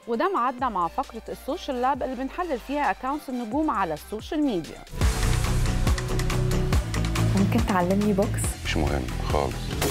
وده معدنا مع فقرة السوشيال لاب اللي بنحلل فيها اكونتس النجوم على السوشيال ميديا ممكن تعلمني بوكس مش مهم خالص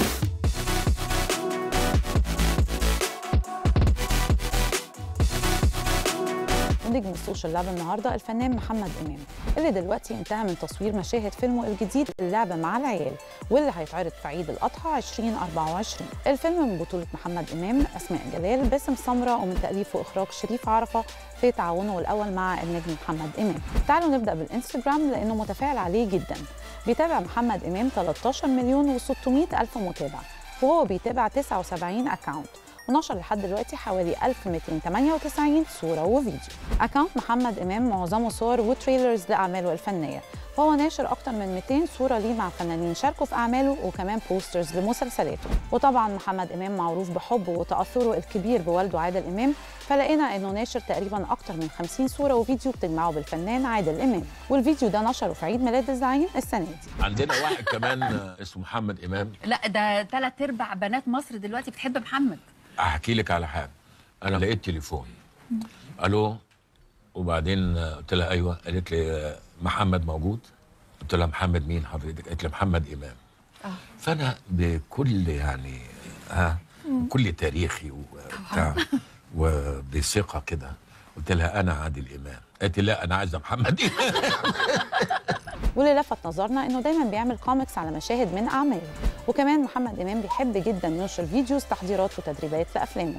ونجم السوشيال لاب النهارده الفنان محمد امام اللي دلوقتي انتهى من تصوير مشاهد فيلمه الجديد اللعبه مع العيال واللي هيتعرض في عيد الاضحى 2024 الفيلم من بطوله محمد امام اسماء جلال باسم سمره ومن تاليف واخراج شريف عرفه في تعاونه الاول مع النجم محمد امام تعالوا نبدا بالانستجرام لانه متفاعل عليه جدا بيتابع محمد امام 13 مليون و600 الف متابع وهو بيتابع 79 اكونت ونشر لحد دلوقتي حوالي 1298 صورة وفيديو أكاونت محمد إمام معظمه صور وتريلرز لأعماله الفنية فهو ناشر أكتر من 200 صورة ليه مع فنانين شاركوا في أعماله وكمان بوسترز لمسلسلاته وطبعا محمد إمام معروف بحبه وتأثره الكبير بوالده عادل إمام فلقينا إنه ناشر تقريبا أكتر من 50 صورة وفيديو بتجمعه بالفنان عادل إمام والفيديو ده نشره في عيد ميلاد الزعيم السنة دي عندنا واحد كمان اسمه محمد امام لا ده ثلاث ارباع بنات مصر دلوقتي بتحب محمد احكي لك على حاجه انا لقيت تليفون الو وبعدين قلت لها ايوه قالت لي محمد موجود قلت لها محمد مين حضرتك قالت لي محمد امام فانا بكل يعني ها بكل تاريخي وبتاع وبثقه كده قلت لها انا عادل امام قالت لي لا انا عايزه محمد امام واللي لفت نظرنا انه دايما بيعمل كوميكس على مشاهد من اعماله وكمان محمد امام بيحب جدا ينشر فيديوز تحضيرات وتدريبات لافلامه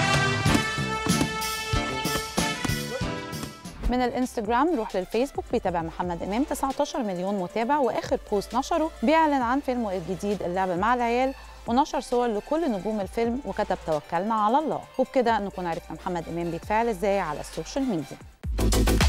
من الانستجرام نروح للفيسبوك بيتابع محمد امام 19 مليون متابع واخر بوست نشره بيعلن عن فيلمه الجديد اللعبه مع العيال ونشر صور لكل نجوم الفيلم وكتب توكلنا على الله وبكده نكون عرفنا محمد امام بيتفاعل ازاي على السوشيال ميديا